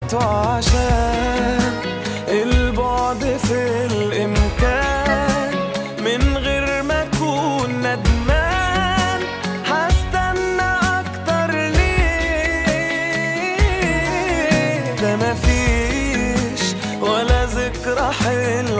عشان البعد في الإمكان من غير ما أكون ندمان هستنى أكتر ليه ده مفيش ولا ذكرى حلوة